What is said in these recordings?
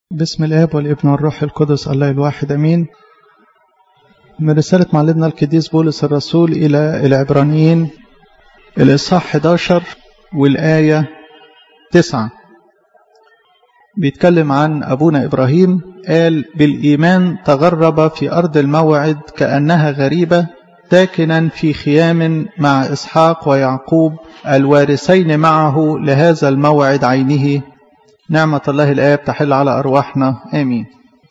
بسم الآب والابن والروح القدس الله الواحد أمين من رسالة معلمنا القديس بولس الرسول إلى العبرانيين الإصحاح 11 والآية 9 بيتكلم عن أبونا إبراهيم قال بالإيمان تغرب في أرض الموعد كأنها غريبة ساكنا في خيام مع إسحاق ويعقوب الوارثين معه لهذا الموعد عينه نعمة الله الآب تحل على أرواحنا آمين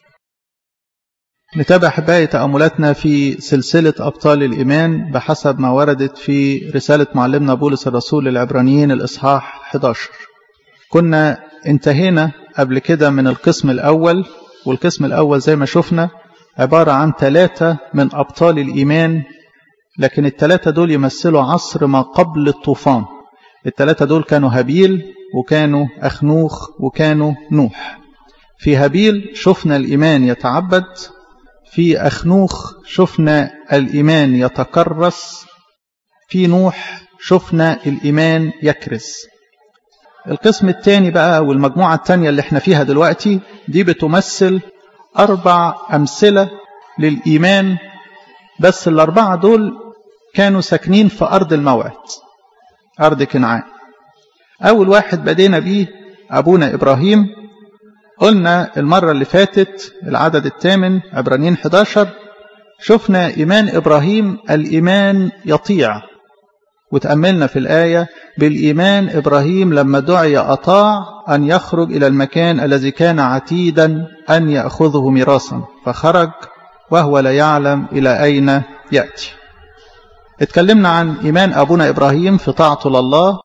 نتابع حباية تأملاتنا في سلسلة أبطال الإيمان بحسب ما وردت في رسالة معلمنا بولس الرسول للعبرانيين الإصحاح 11 كنا انتهينا قبل كده من القسم الأول والقسم الأول زي ما شفنا عبارة عن ثلاثة من أبطال الإيمان لكن الثلاثة دول يمثلوا عصر ما قبل الطوفان الثلاثة دول كانوا هابيل وكانوا أخنوخ وكانوا نوح في هابيل شفنا الإيمان يتعبد في أخنوخ شفنا الإيمان يتكرس في نوح شفنا الإيمان يكرس القسم الثاني بقى والمجموعة الثانية اللي احنا فيها دلوقتي دي بتمثل أربع أمثلة للإيمان بس الأربعة دول كانوا ساكنين في أرض الموعد أرض كنعان أول واحد بدينا بيه أبونا إبراهيم قلنا المرة اللي فاتت العدد الثامن عبرانيين 11 شفنا إيمان إبراهيم الإيمان يطيع وتأملنا في الآية بالإيمان إبراهيم لما دعي أطاع أن يخرج إلى المكان الذي كان عتيدا أن يأخذه ميراثا فخرج وهو لا يعلم إلى أين يأتي اتكلمنا عن إيمان أبونا إبراهيم في طاعته لله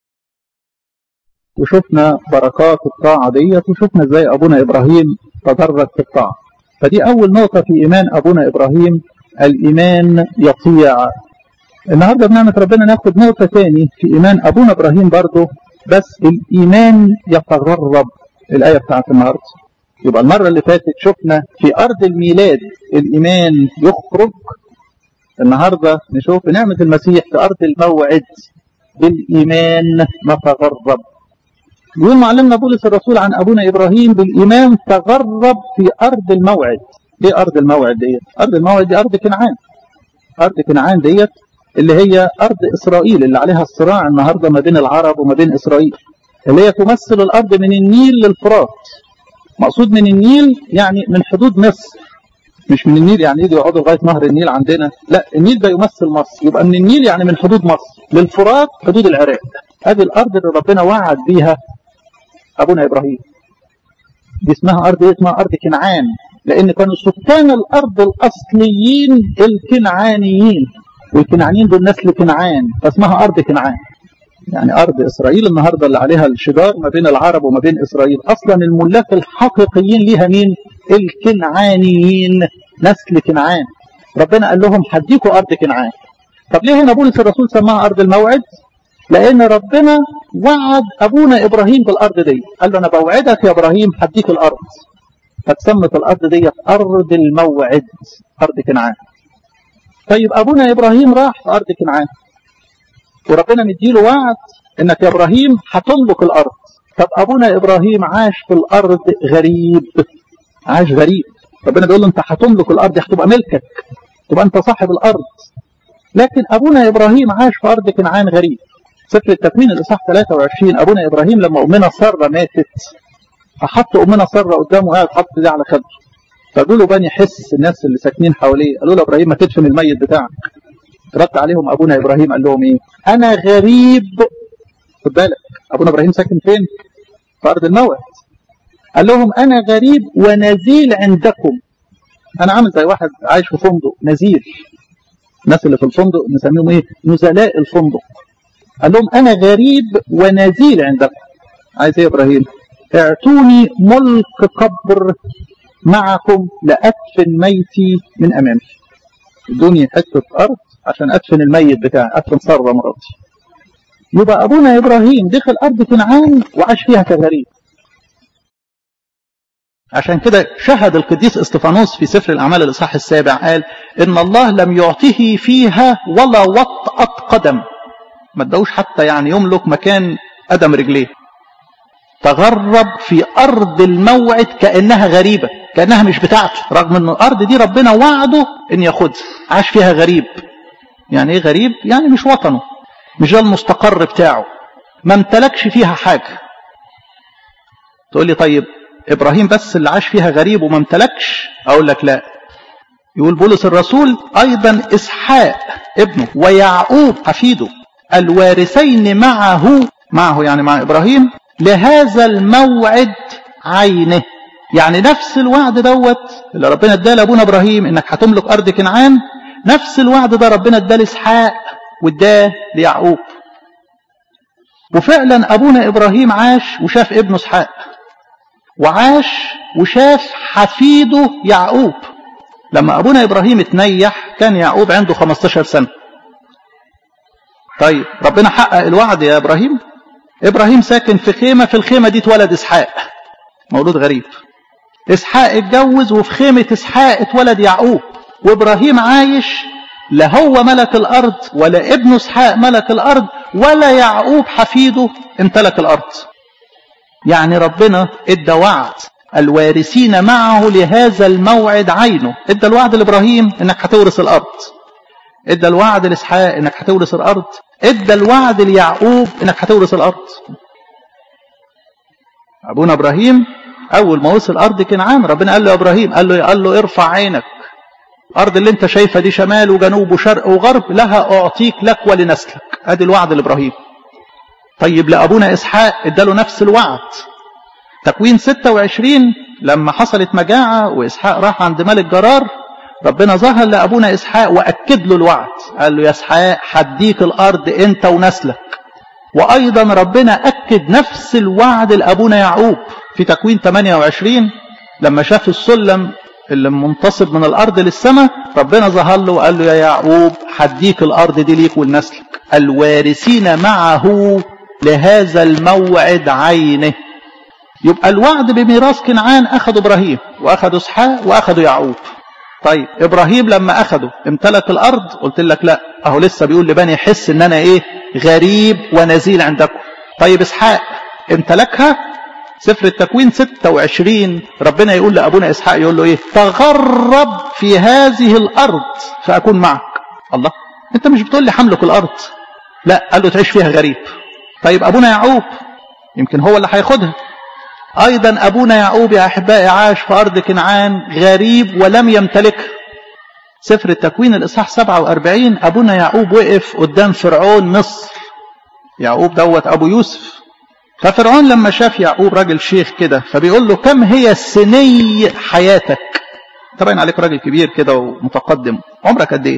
وشفنا بركات الطاعة ديت وشفنا ازاي أبونا إبراهيم تدرج في الطاعة فدي أول نقطة في إيمان أبونا إبراهيم الإيمان يطيع النهاردة بنعمة ربنا ناخد نقطة تاني في إيمان أبونا إبراهيم برضه بس الإيمان يتغرب الآية بتاعت النهاردة يبقى المرة اللي فاتت شفنا في أرض الميلاد الإيمان يخرج النهاردة نشوف نعمة المسيح في أرض الموعد بالإيمان نتغرب يقول معلمنا بولس الرسول عن أبونا إبراهيم بالإيمان تغرب في أرض الموعد إيه أرض الموعد ديت أرض الموعد دي أرض كنعان أرض كنعان ديت اللي هي أرض إسرائيل اللي عليها الصراع النهاردة ما بين العرب وما بين إسرائيل اللي هي تمثل الأرض من النيل للفرات مقصود من النيل يعني من حدود مصر مش من النيل يعني يجوا يقعدوا لغايه نهر النيل عندنا لا النيل ده يمثل مصر يبقى من النيل يعني من حدود مصر للفرات حدود العراق هذه الارض اللي ربنا وعد بيها ابونا ابراهيم دي اسمها ارض ايه اسمها ارض كنعان لان كانوا سكان الارض الاصليين الكنعانيين والكنعانيين دول نسل كنعان فاسمها ارض كنعان يعني ارض اسرائيل النهارده اللي عليها الشجار ما بين العرب وما بين اسرائيل اصلا الملاك الحقيقيين ليها مين الكنعانيين نسل كنعان ربنا قال لهم هديكوا ارض كنعان طب ليه هنا بولس الرسول سماها ارض الموعد لان ربنا وعد ابونا ابراهيم بالارض دي قال له انا بوعدك يا ابراهيم هديك الارض فتسمت الارض دي ارض الموعد ارض كنعان طيب ابونا ابراهيم راح في ارض كنعان وربنا مديله وعد انك يا ابراهيم هتملك الارض طب ابونا ابراهيم عاش في الارض غريب عاش غريب ربنا بيقول له انت هتملك الارض هتبقى ملكك تبقى انت صاحب الارض لكن ابونا ابراهيم عاش في ارض كنعان غريب سفر التكوين الاصحاح 23 ابونا ابراهيم لما امنا ساره ماتت فحط امنا ساره قدامه وقاعد حط دي على خده فقالوا له بني حس الناس اللي ساكنين حواليه قالوا له ابراهيم ما تدفن الميت بتاعك رد عليهم ابونا ابراهيم قال لهم ايه انا غريب خد بالك ابونا ابراهيم ساكن فين في ارض الموعد قال لهم انا غريب ونزيل عندكم انا عامل زي واحد عايش في فندق نزيل الناس اللي في الفندق نسميهم ايه نزلاء الفندق قال لهم انا غريب ونزيل عندكم عايز ايه يا ابراهيم اعطوني ملك قبر معكم لادفن ميتي من امامي ادوني حته ارض عشان ادفن الميت بتاعي ادفن ساره مراتي يبقى ابونا ابراهيم دخل ارض كنعان وعاش فيها كغريب عشان كده شهد القديس استفانوس في سفر الاعمال الاصحاح السابع قال ان الله لم يعطه فيها ولا وطأة قدم ما ادوش حتى يعني يملك مكان قدم رجليه تغرب في أرض الموعد كأنها غريبة كأنها مش بتاعته رغم أن الأرض دي ربنا وعده أن ياخدها عاش فيها غريب يعني إيه غريب؟ يعني مش وطنه مش ده المستقر بتاعه ما امتلكش فيها حاجة تقول لي طيب إبراهيم بس اللي عاش فيها غريب وما امتلكش أقول لك لا يقول بولس الرسول أيضا إسحاق ابنه ويعقوب حفيده الوارثين معه معه يعني مع إبراهيم لهذا الموعد عينه يعني نفس الوعد دوت اللي ربنا اداه لابونا ابراهيم انك هتملك ارض كنعان نفس الوعد ده ربنا اداه لاسحاق واداه ليعقوب وفعلا ابونا ابراهيم عاش وشاف ابنه اسحاق وعاش وشاف حفيده يعقوب لما ابونا ابراهيم اتنيح كان يعقوب عنده 15 سنه طيب ربنا حقق الوعد يا ابراهيم ابراهيم ساكن في خيمه في الخيمه دي اتولد اسحاق مولود غريب اسحاق اتجوز وفي خيمه اسحاق اتولد يعقوب وابراهيم عايش لا هو ملك الارض ولا ابنه اسحاق ملك الارض ولا يعقوب حفيده امتلك الارض يعني ربنا ادى وعد الوارثين معه لهذا الموعد عينه ادى الوعد لابراهيم انك هتورث الارض ادى الوعد لاسحاق انك هتورث الارض ادى الوعد ليعقوب انك هتورث الارض ابونا ابراهيم اول ما وصل ارض كنعان ربنا قال له يا ابراهيم قال له قال له ارفع عينك الارض اللي انت شايفها دي شمال وجنوب وشرق وغرب لها اعطيك لك ولنسلك ادي الوعد لابراهيم طيب لابونا اسحاق اداله نفس الوعد تكوين 26 لما حصلت مجاعه واسحاق راح عند ملك جرار ربنا ظهر لابونا اسحاق واكد له الوعد قال له يا اسحاق هديك الارض انت ونسلك وايضا ربنا اكد نفس الوعد لابونا يعقوب في تكوين 28 لما شاف السلم اللي منتصب من الارض للسماء ربنا ظهر له وقال له يا يعقوب هديك الارض دي ليك ولنسلك الوارثين معه لهذا الموعد عينه يبقى الوعد بميراث كنعان اخذه ابراهيم واخذه اسحاق واخذه يعقوب طيب ابراهيم لما اخده امتلك الارض قلت لك لا اهو لسه بيقول لبني حس ان انا ايه غريب ونزيل عندكم طيب اسحاق امتلكها سفر التكوين 26 ربنا يقول لابونا اسحاق يقول له ايه تغرب في هذه الارض فاكون معك الله انت مش بتقول لي حملك الارض لا قال له تعيش فيها غريب طيب ابونا يعقوب يمكن هو اللي هياخدها ايضا ابونا يعقوب يا احبائي عاش في ارض كنعان غريب ولم يمتلكها سفر التكوين الاصحاح 47 ابونا يعقوب وقف قدام فرعون مصر يعقوب دوت ابو يوسف ففرعون لما شاف يعقوب راجل شيخ كده فبيقول له كم هي سني حياتك تبين عليك راجل كبير كده ومتقدم عمرك قد ايه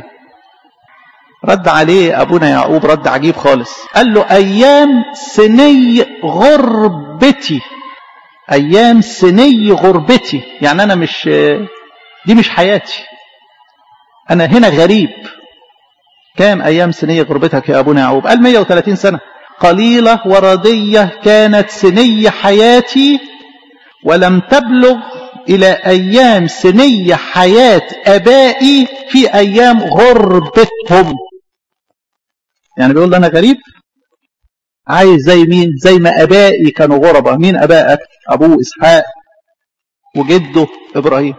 رد عليه ابونا يعقوب رد عجيب خالص قال له ايام سني غربتي ايام سني غربتي يعني انا مش دي مش حياتي انا هنا غريب كام ايام سني غربتك يا ابونا يعقوب قال 130 سنه قليله ورديه كانت سني حياتي ولم تبلغ الى ايام سني حياه ابائي في ايام غربتهم يعني بيقول انا غريب عايز زي مين زي ما ابائي كانوا غربة مين ابائك ابوه اسحاق وجده ابراهيم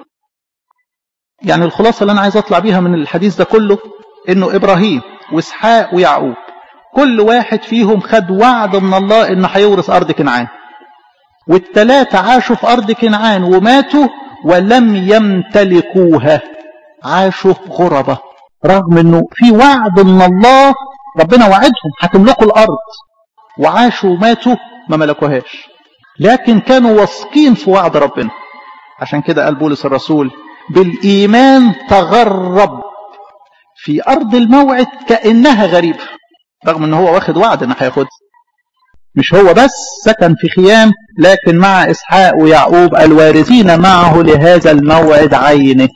يعني الخلاصة اللي انا عايز اطلع بيها من الحديث ده كله انه ابراهيم واسحاق ويعقوب كل واحد فيهم خد وعد من الله انه هيورث ارض كنعان والتلاتة عاشوا في ارض كنعان وماتوا ولم يمتلكوها عاشوا غربة رغم انه في وعد من الله ربنا وعدهم هتملكوا الارض وعاشوا وماتوا ما ملكوهاش لكن كانوا واثقين في وعد ربنا عشان كده قال بولس الرسول بالإيمان تغرب في أرض الموعد كأنها غريبة رغم أنه هو واخد وعد أنه هياخدها مش هو بس سكن في خيام لكن مع إسحاق ويعقوب الوارثين معه لهذا الموعد عينه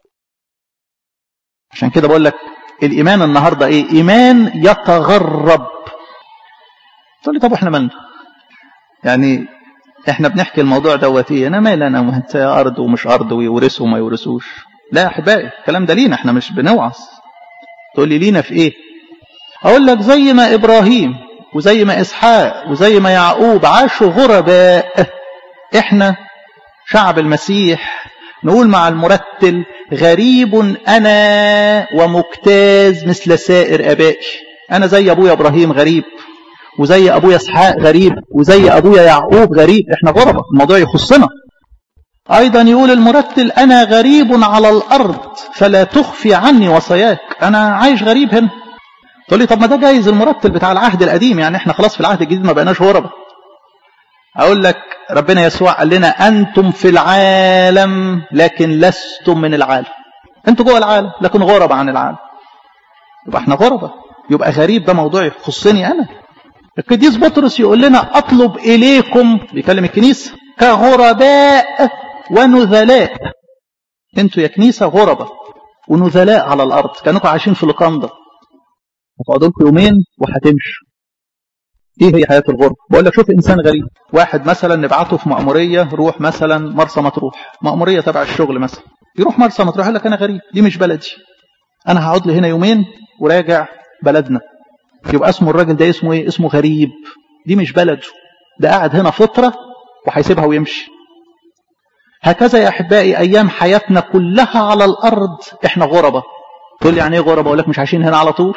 عشان كده بقول لك الإيمان النهاردة إيه إيمان يتغرب تقول لي طب احنا مالنا يعني احنا بنحكي الموضوع دوت ايه انا مال انا وانت ارض ومش ارض ويورثوا وما يورثوش لا يا احبائي الكلام ده لينا احنا مش بنوعظ تقول لي لينا في ايه اقول لك زي ما ابراهيم وزي ما إسحاق وزي ما يعقوب عاشوا غرباء إحنا شعب المسيح نقول مع المرتل غريب أنا ومجتاز مثل سائر أبائي أنا زي أبويا إبراهيم غريب وزي أبويا إسحاق غريب وزي أبويا يعقوب غريب إحنا غربة الموضوع يخصنا أيضا يقول المرتل أنا غريب على الأرض فلا تخفي عني وصاياك أنا عايش غريب هنا تقول لي طب ما ده جايز المرتل بتاع العهد القديم يعني احنا خلاص في العهد الجديد ما بقناش غربة أقول لك ربنا يسوع قال لنا أنتم في العالم لكن لستم من العالم أنتم جوه العالم لكن غربة عن العالم يبقى احنا غربة يبقى غريب ده موضوع يخصني أنا القديس بطرس يقول لنا أطلب إليكم بيكلم الكنيسة كغرباء ونذلاء انتوا يا كنيسة غربة ونذلاء على الأرض كأنكم عايشين في لقندة هتقعدوا لكم يومين وهتمشوا ايه هي حياة الغربة بقول لك شوف انسان غريب واحد مثلا نبعته في مأمورية روح مثلا مرسى مطروح مأمورية تبع الشغل مثلا يروح مرسى مطروح يقول لك انا غريب دي مش بلدي انا هقعد لي هنا يومين وراجع بلدنا يبقى اسمه الراجل ده اسمه ايه اسمه غريب دي مش بلده ده قاعد هنا فترة وهيسيبها ويمشي هكذا يا احبائي ايام حياتنا كلها على الارض احنا غربة تقول لي يعني ايه غربة اقول لك مش عايشين هنا على طول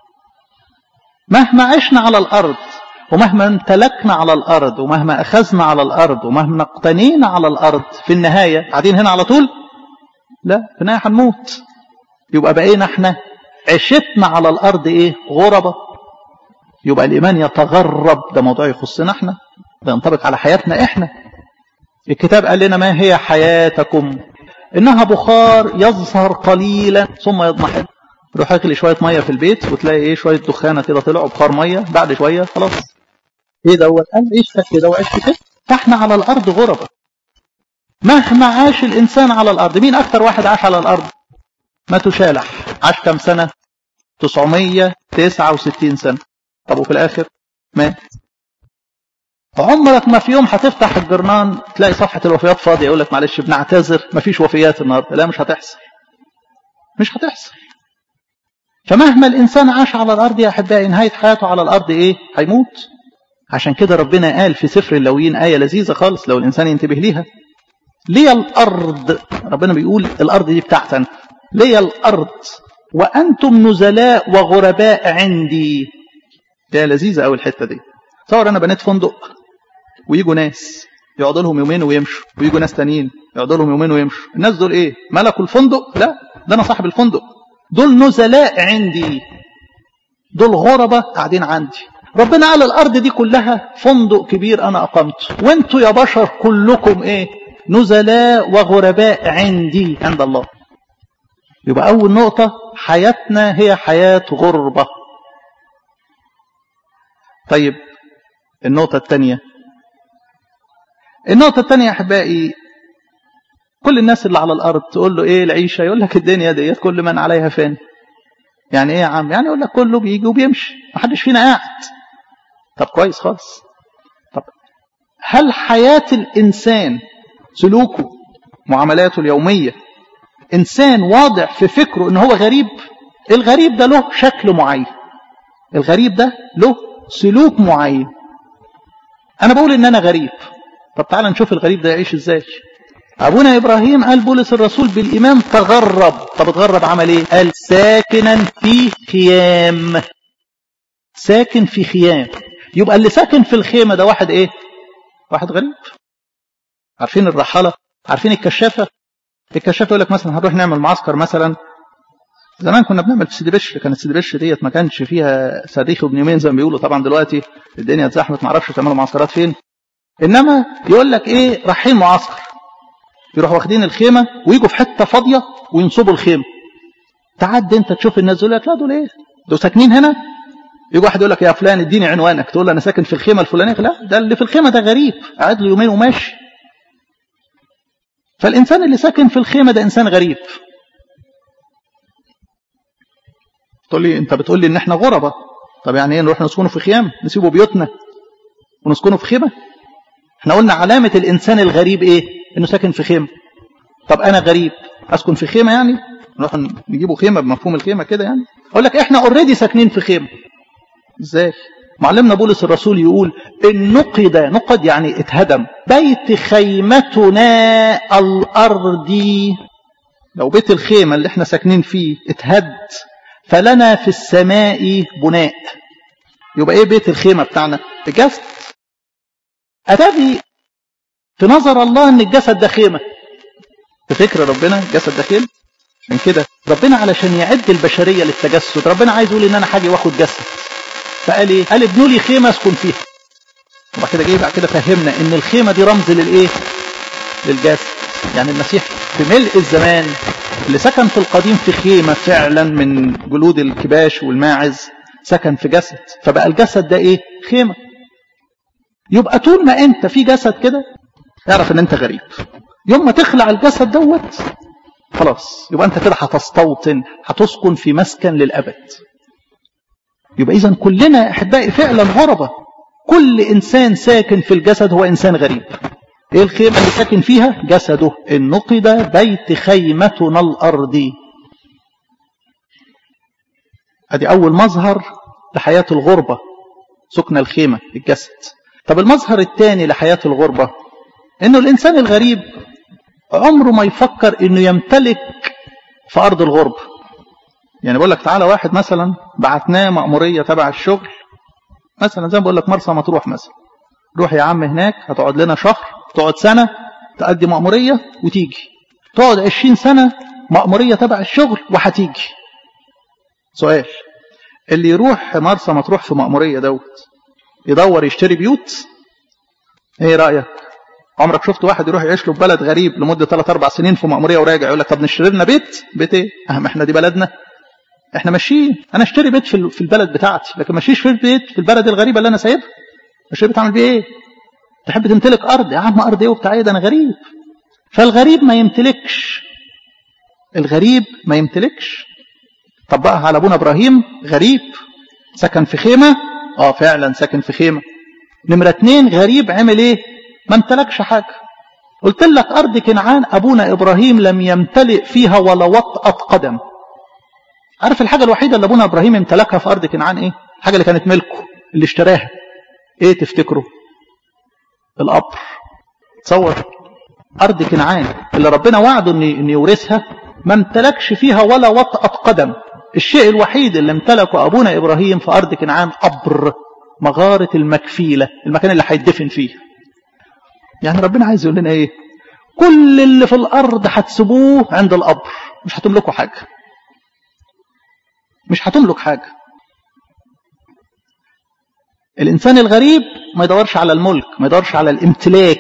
مهما عشنا على الارض ومهما امتلكنا على الارض ومهما اخذنا على الارض ومهما اقتنينا على الارض في النهاية قاعدين هنا على طول لا في النهاية هنموت يبقى بقينا احنا عشتنا على الارض ايه غربة يبقى الايمان يتغرب ده موضوع يخصنا احنا ده ينطبق على حياتنا احنا الكتاب قال لنا ما هي حياتكم انها بخار يظهر قليلا ثم يضمحل روح اغلي شويه ميه في البيت وتلاقي ايه شويه دخانه كده طلعوا بخار ميه بعد شويه خلاص ايه دوت قال عيش كده وعيش كده فاحنا على الارض غربة مهما عاش الانسان على الارض مين اكتر واحد عاش على الارض ما تشالح عاش كم سنه 969 سنه طب وفي الاخر مات عمرك ما في يوم هتفتح الجرنان تلاقي صفحة الوفيات فاضية يقول لك معلش بنعتذر مفيش وفيات النهارده لا مش هتحصل مش هتحصل فمهما الإنسان عاش على الأرض يا أحبائي نهاية حياته على الأرض إيه هيموت عشان كده ربنا قال في سفر اللويين آية لذيذة خالص لو الإنسان ينتبه ليها لي الأرض ربنا بيقول الأرض دي بتاعتنا لي الأرض وأنتم نزلاء وغرباء عندي ده لذيذة أوي الحتة دي تصور أنا بنيت فندق ويجوا ناس يقعدوا لهم يومين ويمشوا ويجوا ناس تانيين يقعدوا لهم يومين ويمشوا الناس دول ايه ملكوا الفندق لا ده انا صاحب الفندق دول نزلاء عندي دول غربة قاعدين عندي ربنا قال الارض دي كلها فندق كبير انا اقمته وانتوا يا بشر كلكم ايه نزلاء وغرباء عندي عند الله يبقى اول نقطة حياتنا هي حياة غربة طيب النقطة الثانية النقطة الثانية يا أحبائي كل الناس اللي على الأرض تقول له إيه العيشة يقول لك الدنيا ديت كل من عليها فين يعني إيه يا عم يعني يقول لك كله بيجي وبيمشي محدش فينا قاعد طب كويس خالص طب هل حياة الإنسان سلوكه معاملاته اليومية إنسان واضح في فكره إن هو غريب الغريب ده له شكل معين الغريب ده له سلوك معين أنا بقول إن أنا غريب طب تعال نشوف الغريب ده يعيش ازاي ابونا ابراهيم قال بولس الرسول بالايمان تغرب طب اتغرب عمل ايه قال ساكنا في خيام ساكن في خيام يبقى اللي ساكن في الخيمه ده واحد ايه واحد غريب عارفين الرحاله عارفين الكشافه الكشافه يقول لك مثلا هنروح نعمل معسكر مثلا زمان كنا بنعمل في سيدي بشر كانت سيدي بشر ديت ما كانش فيها صريخ ابن يومين زي ما بيقولوا طبعا دلوقتي الدنيا اتزحمت ما اعرفش تعملوا معسكرات فين انما يقول لك ايه رايحين معسكر يروحوا واخدين الخيمه ويجوا في حته فاضيه وينصبوا الخيمه تعد انت تشوف الناس دول لك لا دول ايه دول ساكنين هنا يجي واحد يقول لك يا فلان اديني عنوانك تقول له انا ساكن في الخيمه الفلانيه لا ده اللي في الخيمه ده غريب قاعد له يومين وماشي فالانسان اللي ساكن في الخيمه ده انسان غريب تقول لي انت بتقول لي ان احنا غربة طب يعني ايه نروح نسكنه في خيام نسيبه بيوتنا ونسكنه في خيمه احنا قلنا علامة الإنسان الغريب إيه؟ إنه ساكن في خيمة. طب أنا غريب أسكن في خيمة يعني؟ نروح نجيبوا خيمة بمفهوم الخيمة كده يعني؟ أقول لك إحنا أوريدي ساكنين في خيمة. إزاي؟ معلمنا بولس الرسول يقول إن نقد نقد يعني اتهدم بيت خيمتنا الأرضي لو بيت الخيمة اللي احنا ساكنين فيه اتهد فلنا في السماء بناء يبقى ايه بيت الخيمة بتاعنا الجسد أتابي في نظر الله ان الجسد ده خيمة في فكر ربنا الجسد ده خيمة عشان كده ربنا علشان يعد البشرية للتجسد ربنا عايز يقول ان انا حاجة واخد جسد فقال ايه قال ابنوا لي خيمة اسكن فيها وبعد كده جه بعد كده فهمنا ان الخيمة دي رمز للايه للجسد يعني المسيح في ملء الزمان اللي سكن في القديم في خيمة فعلا من جلود الكباش والماعز سكن في جسد فبقى الجسد ده ايه خيمة يبقى طول ما انت في جسد كده اعرف ان انت غريب يوم ما تخلع الجسد دوت خلاص يبقى انت كده هتستوطن هتسكن في مسكن للابد يبقى اذا كلنا احبائي فعلا غربة كل انسان ساكن في الجسد هو انسان غريب ايه الخيمة اللي ساكن فيها جسده ان نقد بيت خيمتنا الارضي ادي اول مظهر لحياة الغربة سكن الخيمة الجسد طب المظهر الثاني لحياة الغربة انه الانسان الغريب عمره ما يفكر انه يمتلك في ارض الغرب يعني بقول لك تعالى واحد مثلا بعتناه مأمورية تبع الشغل مثلا زي ما بقول لك مرسى مطروح مثلا روح يا عم هناك هتقعد لنا شهر تقعد سنة تأدي مأمورية وتيجي تقعد عشرين سنة مأمورية تبع الشغل وهتيجي سؤال اللي يروح مرسى مطروح في مأمورية دوت يدور يشتري بيوت ايه رأيك عمرك شفت واحد يروح يعيش له في بلد غريب لمدة 3 4 سنين في مأمورية وراجع يقول لك طب نشتري لنا بيت بيت ايه اهم احنا دي بلدنا احنا ماشيين انا اشتري بيت في في البلد بتاعتي لكن ماشيش في البيت في البلد الغريبة اللي انا سايبها اشتري بيت اعمل بيه ايه تحب تمتلك ارض يا عم ارض ايه وبتاع ايه ده انا غريب فالغريب ما يمتلكش الغريب ما يمتلكش طبقها على ابونا ابراهيم غريب سكن في خيمة اه فعلا سكن في خيمة نمرة اتنين غريب عمل ايه ما امتلكش حاجة قلت لك ارض كنعان ابونا ابراهيم لم يمتلئ فيها ولا وطأة قدم عارف الحاجة الوحيدة اللي ابونا ابراهيم امتلكها في ارض كنعان ايه الحاجة اللي كانت ملكه اللي اشتراها ايه تفتكروا القبر تصور ارض كنعان اللي ربنا وعده ان ان يورثها ما امتلكش فيها ولا وطأة قدم الشيء الوحيد اللي امتلكه ابونا ابراهيم في ارض كنعان قبر مغارة المكفيلة المكان اللي هيدفن فيه يعني ربنا عايز يقول لنا ايه كل اللي في الارض هتسيبوه عند القبر مش هتملكوا حاجة مش هتملك حاجة الانسان الغريب ما يدورش على الملك ما يدورش على الامتلاك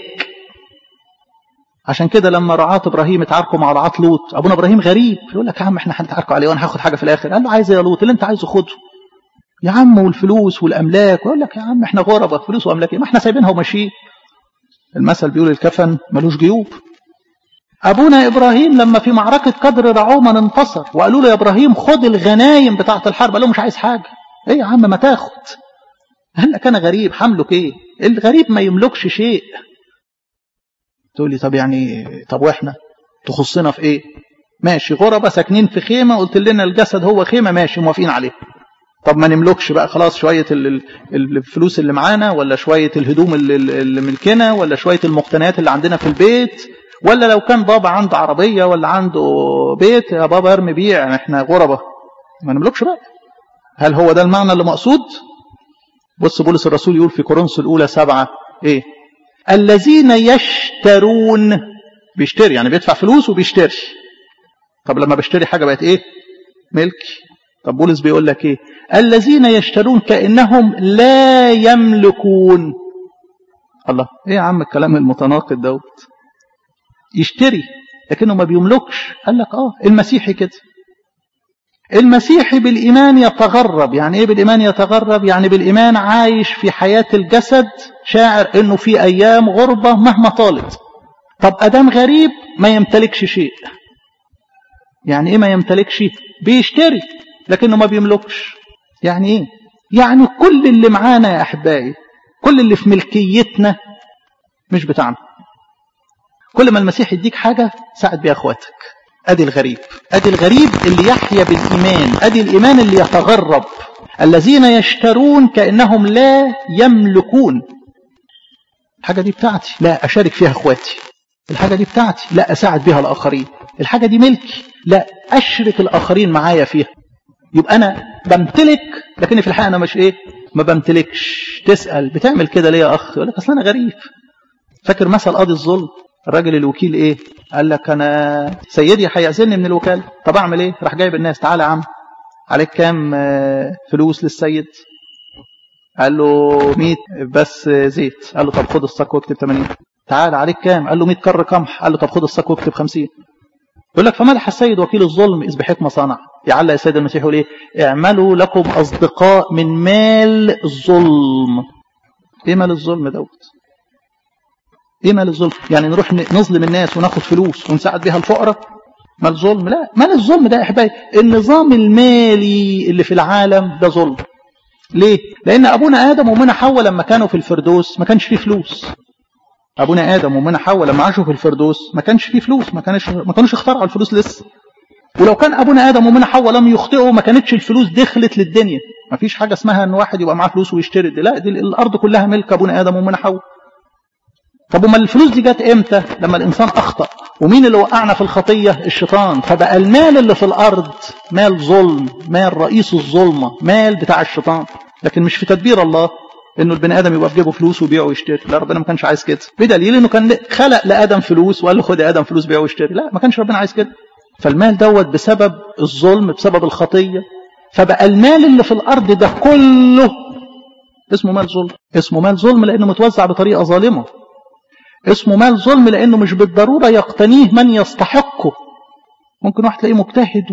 عشان كده لما رعاة ابراهيم اتعاركوا مع رعاة لوط ابونا ابراهيم غريب يقول لك يا عم احنا هنتعاركوا عليه وانا هاخد حاجه في الاخر قال له عايز يا لوط اللي انت عايزه خده يا عم والفلوس والاملاك يقول لك يا عم احنا غربة فلوس واملاك ما احنا سايبينها وماشيين المثل بيقول الكفن ملوش جيوب ابونا ابراهيم لما في معركه قدر رعوما انتصر وقالوا له يا ابراهيم خد الغنايم بتاعه الحرب قال له مش عايز حاجه ايه يا عم ما تاخد قال لك انا غريب حملك ايه الغريب ما يملكش شيء تقول لي طب يعني طب واحنا تخصنا في ايه ماشي غربة ساكنين في خيمة قلت لنا الجسد هو خيمة ماشي موافقين عليه طب ما نملكش بقى خلاص شوية الفلوس اللي معانا ولا شوية الهدوم اللي, اللي ملكنا ولا شوية المقتنيات اللي عندنا في البيت ولا لو كان بابا عنده عربية ولا عنده بيت يا بابا ارمي بيع احنا غربة ما نملكش بقى هل هو ده المعنى اللي مقصود بص بولس الرسول يقول في كورنثوس الأولى سبعة ايه الذين يشترون بيشتري يعني بيدفع فلوس وبيشتري طب لما بشتري حاجة بقت ايه ملكي طب بولس بيقول لك ايه الذين يشترون كأنهم لا يملكون الله ايه يا عم الكلام المتناقض دوت يشتري لكنه ما بيملكش قال لك اه المسيحي كده المسيحي بالإيمان يتغرب يعني ايه بالإيمان يتغرب يعني بالإيمان عايش في حياة الجسد شاعر انه في ايام غربة مهما طالت طب ادام غريب ما يمتلكش شيء يعني ايه ما يمتلكش بيشتري لكنه ما بيملكش يعني ايه يعني كل اللي معانا يا احبائي كل اللي في ملكيتنا مش بتاعنا كل ما المسيح يديك حاجة ساعد بيها اخواتك ادي الغريب ادي الغريب اللي يحيا بالايمان ادي الايمان اللي يتغرب الذين يشترون كأنهم لا يملكون الحاجة دي بتاعتي لا أشارك فيها أخواتي الحاجة دي بتاعتي لا أساعد بها الآخرين الحاجة دي ملكي لا أشرك الآخرين معايا فيها يبقى أنا بمتلك لكن في الحقيقة أنا مش إيه ما بمتلكش تسأل بتعمل كده ليه يا أخ يقول لك أصل أنا غريب فاكر مثل قاضي الظلم الراجل الوكيل إيه قال لك أنا سيدي هيعزلني من الوكالة طب أعمل إيه راح جايب الناس تعالى يا عم عليك كام فلوس للسيد قال له 100 بس زيت قال له طب خد الصك واكتب 80 تعال عليك كام قال له 100 كر قمح قال له طب خد الصك واكتب 50 يقول لك فمدح السيد وكيل الظلم إذ بحكمة صنع يعلق السيد المسيح يقول ايه اعملوا لكم أصدقاء من مال الظلم ايه مال الظلم دوت ايه مال الظلم يعني نروح نظلم الناس وناخد فلوس ونساعد بيها الفقراء مال ظلم لا مال الظلم ده يا احبائي النظام المالي اللي في العالم ده ظلم ليه لان ابونا ادم وامنا حواء لما كانوا في الفردوس ما كانش فيه فلوس ابونا ادم وامنا حواء لما عاشوا في الفردوس ما كانش فيه فلوس ما كانش ما كانوش اخترعوا الفلوس لسه ولو كان ابونا ادم وامنا حواء لم يخطئوا ما كانتش الفلوس دخلت للدنيا ما فيش حاجه اسمها ان واحد يبقى معاه فلوس ويشتري دي لا دي الارض كلها ملك ابونا ادم وامنا حواء طب وما الفلوس دي جت امتى لما الانسان اخطا ومين اللي وقعنا في الخطيه الشيطان فبقى المال اللي في الارض مال ظلم مال رئيس الظلمه مال بتاع الشيطان لكن مش في تدبير الله انه البني ادم يبقى في جيبه فلوس ويبيع ويشتري لا ربنا ما كانش عايز كده بدليل انه كان خلق لادم فلوس وقال له خد يا ادم فلوس بيع واشتري لا ما كانش ربنا عايز كده فالمال دوت بسبب الظلم بسبب الخطيه فبقى المال اللي في الارض ده كله اسمه مال ظلم اسمه مال ظلم لانه متوزع بطريقه ظالمه اسمه مال ظلم لانه مش بالضروره يقتنيه من يستحقه ممكن واحد تلاقيه مجتهد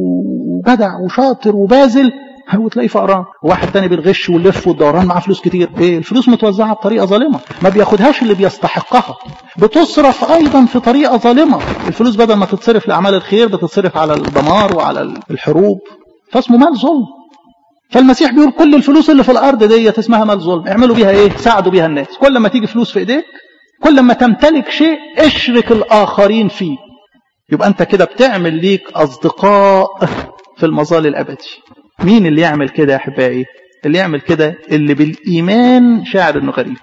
وجدع وشاطر وبازل وتلاقيه فقران واحد تاني بالغش واللف والدوران معاه فلوس كتير ايه الفلوس متوزعه بطريقه ظالمه ما بياخدهاش اللي بيستحقها بتصرف ايضا في طريقه ظالمه الفلوس بدل ما تتصرف لاعمال الخير بتتصرف على الدمار وعلى الحروب فاسمه مال ظلم فالمسيح بيقول كل الفلوس اللي في الارض ديت اسمها مال ظلم اعملوا بيها ايه ساعدوا بيها الناس كل ما تيجي فلوس في ايديك كل ما تمتلك شيء اشرك الاخرين فيه يبقى انت كده بتعمل ليك اصدقاء في المظال الابدي مين اللي يعمل كده يا احبائي اللي يعمل كده اللي بالايمان شاعر انه غريب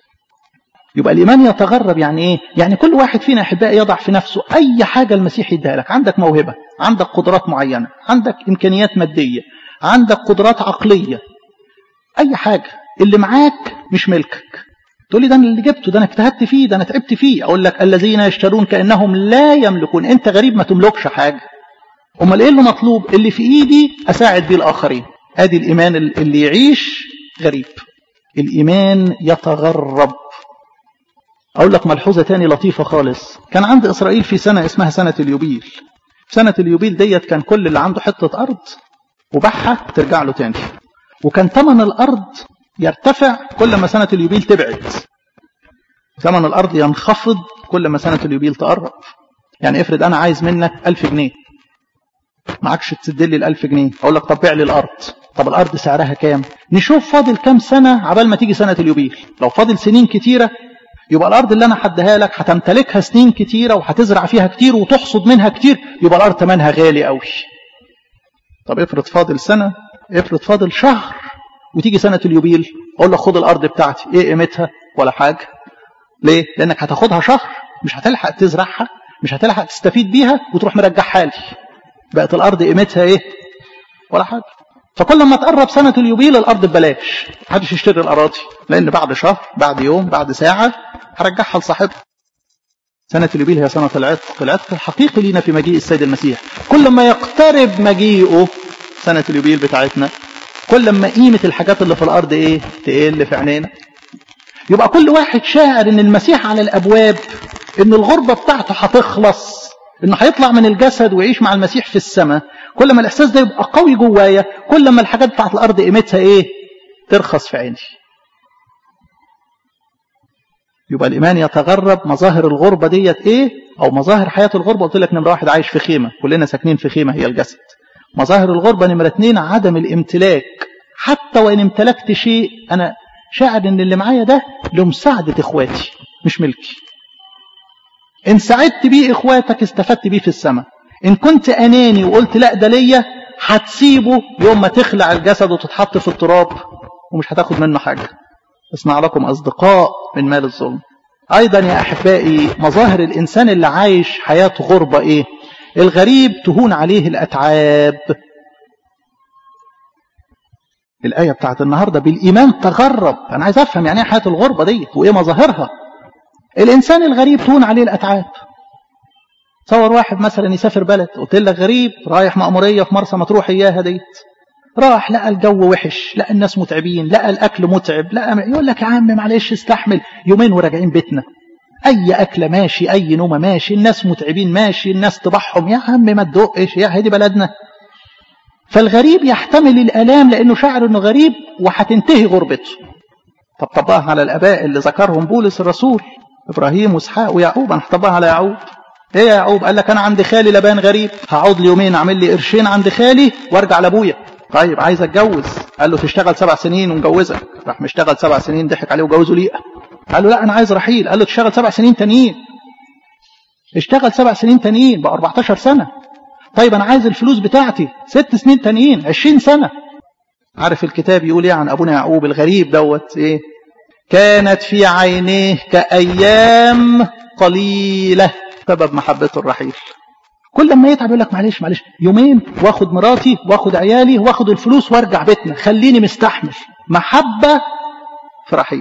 يبقى الايمان يتغرب يعني ايه يعني كل واحد فينا احبائي يضع في نفسه اي حاجه المسيح يديها لك عندك موهبه عندك قدرات معينه عندك امكانيات ماديه عندك قدرات عقليه اي حاجه اللي معاك مش ملكك تقول لي ده انا اللي جبته ده انا اجتهدت فيه ده انا تعبت فيه اقول لك الذين يشترون كانهم لا يملكون انت غريب ما تملكش حاجه امال ايه اللي مطلوب اللي في ايدي اساعد بيه الاخرين ادي الايمان اللي يعيش غريب الايمان يتغرب اقول لك ملحوظه تاني لطيفه خالص كان عند اسرائيل في سنه اسمها سنه اليوبيل سنه اليوبيل ديت كان كل اللي عنده حته ارض وباعها ترجع له تاني وكان ثمن الارض يرتفع كل ما سنه اليوبيل تبعد ثمن الارض ينخفض كل ما سنه اليوبيل تقرب يعني افرض انا عايز منك ألف جنيه معكش تسد لي الألف جنيه أقول لك طب بيع لي الأرض طب الأرض سعرها كام نشوف فاضل كام سنة عبال ما تيجي سنة اليوبيل لو فاضل سنين كتيرة يبقى الأرض اللي أنا حدها لك هتمتلكها سنين كتيرة وهتزرع فيها كتير وتحصد منها كتير يبقى الأرض تمنها غالي قوي طب افرض فاضل سنة افرض فاضل شهر وتيجي سنة اليوبيل أقول لك خد الأرض بتاعتي إيه قيمتها ولا حاجة ليه لأنك هتاخدها شهر مش هتلحق تزرعها مش هتلحق تستفيد بيها وتروح مرجعها لي بقت الأرض قيمتها إيه ولا حاجة فكل ما تقرب سنة اليوبيل الأرض ببلاش محدش يشتري الأراضي لأن بعد شهر بعد يوم بعد ساعة هرجعها لصاحبها سنة اليوبيل هي سنة العتق العتق الحقيقي لينا في مجيء السيد المسيح كل ما يقترب مجيئه سنة اليوبيل بتاعتنا كل ما قيمة الحاجات اللي في الأرض إيه تقل في عينينا يبقى كل واحد شاعر إن المسيح على الأبواب إن الغربة بتاعته هتخلص إنه هيطلع من الجسد ويعيش مع المسيح في السماء كل ما الإحساس ده يبقى قوي جوايا كل ما الحاجات بتاعت الأرض قيمتها إيه ترخص في عيني يبقى الإيمان يتغرب مظاهر الغربة ديت إيه أو مظاهر حياة الغربة قلت لك نمرة واحد عايش في خيمة كلنا ساكنين في خيمة هي الجسد مظاهر الغربة نمرة اتنين عدم الامتلاك حتى وإن امتلكت شيء أنا شاعر إن اللي معايا ده لمساعدة إخواتي مش ملكي إن ساعدت بيه إخواتك استفدت بيه في السماء إن كنت أناني وقلت لا ده ليا هتسيبه يوم ما تخلع الجسد وتتحط في التراب ومش هتاخد منه حاجة اصنع لكم أصدقاء من مال الظلم أيضا يا أحبائي مظاهر الإنسان اللي عايش حياة غربة إيه الغريب تهون عليه الأتعاب الآية بتاعت النهاردة بالإيمان تغرب أنا عايز أفهم يعني إيه حياة الغربة دي وإيه مظاهرها الإنسان الغريب تهون عليه الأتعاب تصور واحد مثلا يسافر بلد قلت لك غريب رايح مأمورية في مرسى مطروح إياها ديت راح لقى الجو وحش لقى الناس متعبين لقى الأكل متعب لقى يقول لك يا عم معلش استحمل يومين وراجعين بيتنا أي أكلة ماشي أي نومة ماشي الناس متعبين ماشي الناس طبعهم يا عم ما تدقش يا هدي بلدنا فالغريب يحتمل الآلام لأنه شعر أنه غريب وهتنتهي غربته طب طبقها على الآباء اللي ذكرهم بولس الرسول إبراهيم وإسحاق ويعقوب أنا هطبقها على يعقوب إيه يا يعقوب قال لك أنا عند خالي لبان غريب هقعد لي يومين أعمل لي قرشين عند خالي وارجع لأبويا طيب عايز اتجوز قال له تشتغل سبع سنين ونجوزك راح مشتغل سبع سنين ضحك عليه وجوزه ليئة قال له لا انا عايز رحيل قال له تشتغل سبع سنين تانيين اشتغل سبع سنين تانيين بقى 14 سنة طيب انا عايز الفلوس بتاعتي ست سنين تانيين 20 سنة عارف الكتاب يقول ايه عن ابونا يعقوب الغريب دوت ايه كانت في عينيه كأيام قليلة سبب محبته الرحيل كل ما يتعب يقول لك معلش معلش يومين واخد مراتي واخد عيالي واخد الفلوس وارجع بيتنا خليني مستحمل محبة في رحيل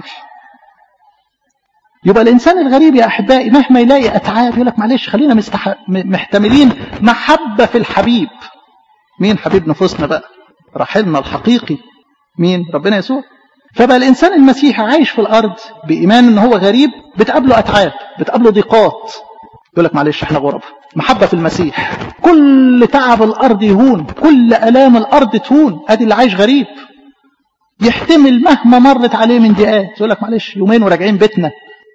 يبقى الإنسان الغريب يا أحبائي مهما يلاقي أتعاب يقول لك معلش خلينا مستح... محتملين محبة في الحبيب مين حبيب نفوسنا بقى رحلنا الحقيقي مين ربنا يسوع فبقى الإنسان المسيحي عايش في الأرض بإيمان إن هو غريب بتقابله أتعاب بتقابله ضيقات يقول لك معلش احنا غرب محبة في المسيح كل تعب الأرض يهون كل ألام الأرض تهون أدي اللي عايش غريب يحتمل مهما مرت عليه من دقات يقول لك معلش يومين وراجعين بيتنا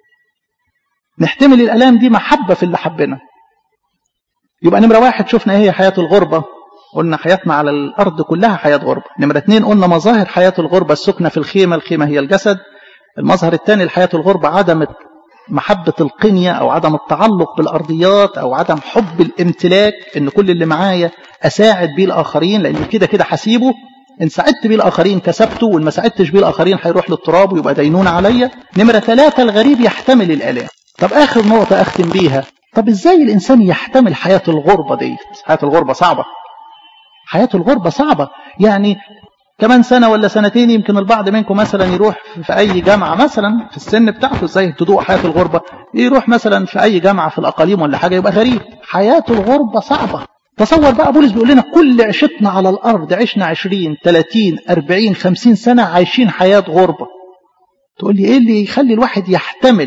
نحتمل الألام دي محبة في اللي حبنا يبقى نمرة واحد شفنا ايه هي حياة الغربة قلنا حياتنا على الأرض كلها حياة غربة نمرة اتنين قلنا مظاهر حياة الغربة السكنة في الخيمة الخيمة هي الجسد المظهر الثاني لحياة الغربة عدم محبة القنية أو عدم التعلق بالأرضيات أو عدم حب الامتلاك إن كل اللي معايا أساعد بيه الآخرين لأن كده كده حسيبه إن ساعدت بيه الآخرين كسبته وإن ما ساعدتش بيه الآخرين هيروح للتراب ويبقى دينون عليا نمرة ثلاثة الغريب يحتمل الآلام طب آخر نقطة أختم بيها طب إزاي الإنسان يحتمل حياة الغربة ديت حياة الغربة صعبة حياة الغربة صعبة يعني كمان سنة ولا سنتين يمكن البعض منكم مثلا يروح في أي جامعة مثلا في السن بتاعته ازاي تدوق حياة الغربة يروح مثلا في أي جامعة في الأقاليم ولا حاجة يبقى غريب حياة الغربة صعبة تصور بقى بولس بيقول لنا كل عشتنا على الأرض عشنا 20 30 40 50 سنة عايشين حياة غربة تقول لي إيه اللي يخلي الواحد يحتمل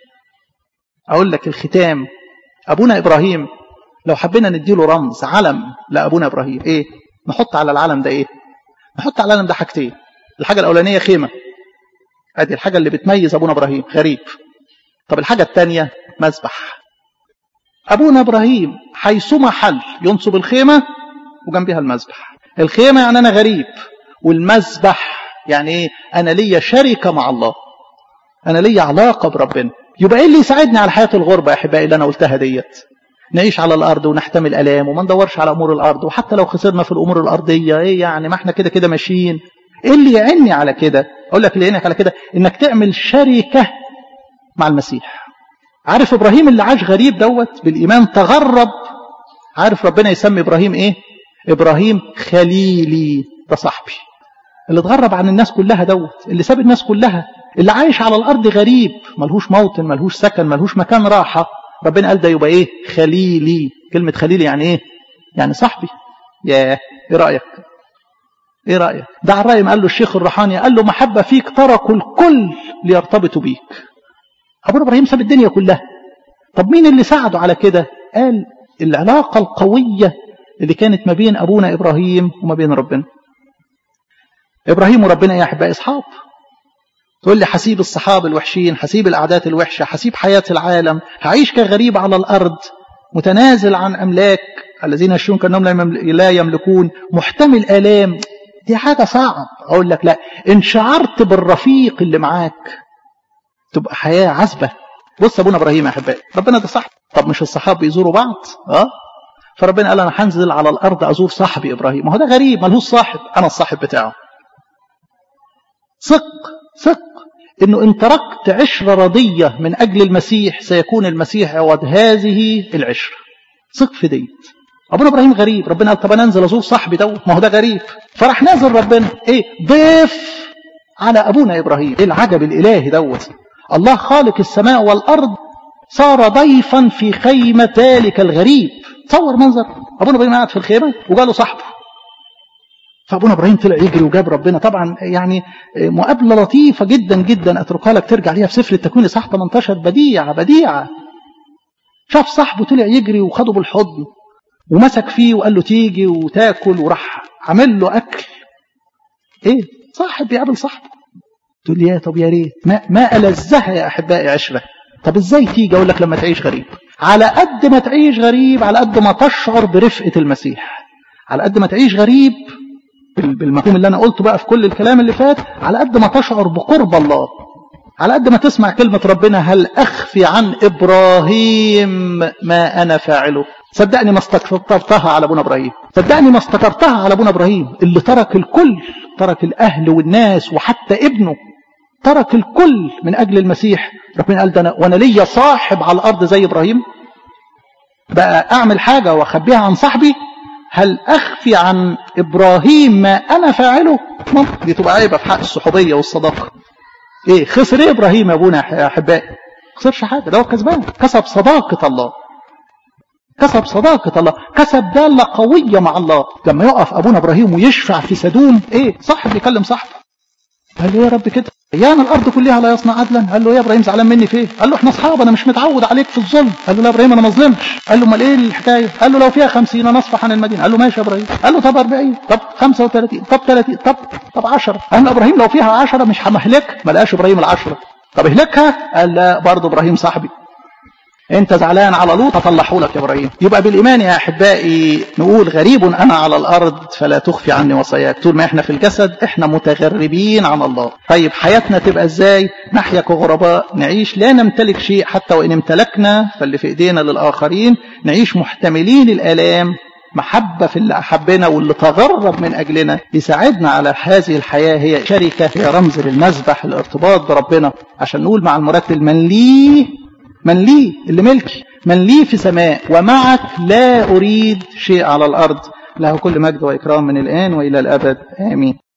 أقول لك الختام أبونا إبراهيم لو حبينا نديله رمز علم لأبونا إبراهيم إيه نحط على العلم ده إيه نحط على العلم ده حاجتين الحاجة الأولانية خيمة ادي الحاجة اللي بتميز أبونا إبراهيم غريب طب الحاجة الثانية مذبح أبونا إبراهيم حيثما حل ينصب الخيمة وجنبها المذبح الخيمة يعني أنا غريب والمذبح يعني إيه أنا ليا شركة مع الله أنا ليا علاقة بربنا يبقى إيه اللي يساعدني على حياة الغربة يا أحبائي اللي أنا قلتها ديت نعيش على الأرض ونحتمل ألام وما ندورش على أمور الأرض وحتى لو خسرنا في الأمور الأرضية إيه يعني ما احنا كده كده ماشيين إيه اللي يعني على كده أقول لك اللي يعينك على كده إنك تعمل شركة مع المسيح عارف إبراهيم اللي عاش غريب دوت بالإيمان تغرب عارف ربنا يسمي إبراهيم إيه إبراهيم خليلي ده صاحبي اللي اتغرب عن الناس كلها دوت اللي ساب الناس كلها اللي عايش على الأرض غريب ملهوش موطن ملهوش سكن ملهوش مكان راحة ربنا قال ده يبقى ايه خليلي كلمة خليلي يعني ايه يعني صاحبي يا ايه رأيك ايه رأيك ده على الرأي قال له الشيخ الروحاني قال له محبة فيك تركوا الكل ليرتبطوا بيك ابونا ابراهيم ساب الدنيا كلها طب مين اللي ساعده على كده قال العلاقة القوية اللي كانت ما بين ابونا ابراهيم وما بين ربنا ابراهيم وربنا يا احبائي اصحاب تقول لي حسيب الصحاب الوحشين حسيب الأعداد الوحشة حسيب حياة العالم هعيش كغريب على الأرض متنازل عن أملاك الذين يشون كأنهم لا يملكون محتمل آلام دي حاجة صعب أقول لك لا إن شعرت بالرفيق اللي معاك تبقى حياة عذبة بص أبونا إبراهيم يا أحبائي ربنا ده صح طب مش الصحاب بيزوروا بعض أه فربنا قال انا هنزل على الارض ازور صاحبي ابراهيم ما هو ده غريب ملهوش صاحب انا الصاحب بتاعه ثق ثق انه ان تركت عشرة رضية من اجل المسيح سيكون المسيح عوض هذه العشرة ثق في ديت ابونا ابراهيم غريب ربنا قال طب انا انزل ازور صاحبي دوت ما هو ده غريب فراح نازل ربنا ايه ضيف على ابونا ابراهيم ايه العجب الالهي دوت الله خالق السماء والارض صار ضيفا في خيمة ذلك الغريب تصور منظر ابونا ابراهيم قاعد في الخيمة وجاله صاحبه فابونا ابراهيم طلع يجري وجاب ربنا طبعا يعني مقابله لطيفه جدا جدا اتركها لك ترجع ليها في سفر التكوين صح 18 بديعه بديعه شاف صاحبه طلع يجري وخده بالحضن ومسك فيه وقال له تيجي وتاكل وراح عامل له اكل ايه صاحب بيقابل صاحبه تقول لي يا طب يا ريت ما ما الذها يا احبائي عشره طب ازاي تيجي اقول لك لما تعيش غريب على قد ما تعيش غريب على قد ما تشعر برفقه المسيح على قد ما تعيش غريب بالمفهوم اللي انا قلته بقى في كل الكلام اللي فات على قد ما تشعر بقرب الله على قد ما تسمع كلمة ربنا هل أخفي عن إبراهيم ما أنا فاعله صدقني ما استكترتها على أبونا إبراهيم صدقني ما استكترتها على أبونا إبراهيم اللي ترك الكل ترك الأهل والناس وحتى ابنه ترك الكل من أجل المسيح ربنا قال ده أنا وأنا ليا صاحب على الأرض زي إبراهيم بقى أعمل حاجة وأخبيها عن صاحبي هل أخفي عن إبراهيم ما أنا فاعله ممكن دي تبقى عيبة في حق الصحوبية والصداقة إيه خسر إيه إبراهيم يا أبونا يا أحبائي خسرش حاجة ده هو كسبان كسب صداقة الله كسب صداقة الله كسب دالة قوية مع الله لما يقف أبونا إبراهيم ويشفع في سدوم إيه صاحب يكلم صاحبه قال له يا رب كده ايام الارض كلها لا يصنع عدلا قال له يا ابراهيم زعلان مني في ايه قال له احنا اصحاب انا مش متعود عليك في الظلم قال له لا ابراهيم انا ما ظلمتش قال له امال ايه الحكايه قال له لو فيها 50 نصفح عن المدينه قال له ماشي يا ابراهيم قال له طب 40 طب 35 طب 30 طب طب 10 قال له ابراهيم لو فيها 10 مش همهلك ما لقاش ابراهيم العشرة طب اهلكها قال لا برضه ابراهيم صاحبي انت زعلان على لوط اطلعه لك يا ابراهيم يبقى بالايمان يا احبائي نقول غريب انا على الارض فلا تخفي عني وصاياك طول ما احنا في الجسد احنا متغربين عن الله طيب حياتنا تبقى ازاي نحيا كغرباء نعيش لا نمتلك شيء حتى وان امتلكنا فاللي في ايدينا للاخرين نعيش محتملين الالام محبة في اللي أحبنا واللي تغرب من أجلنا يساعدنا على هذه الحياة هي شركة هي رمز للمسبح الارتباط بربنا عشان نقول مع المرتل من ليه من لي اللي ملكي من لي في سماء ومعك لا أريد شيء على الأرض له كل مجد وإكرام من الآن وإلى الأبد آمين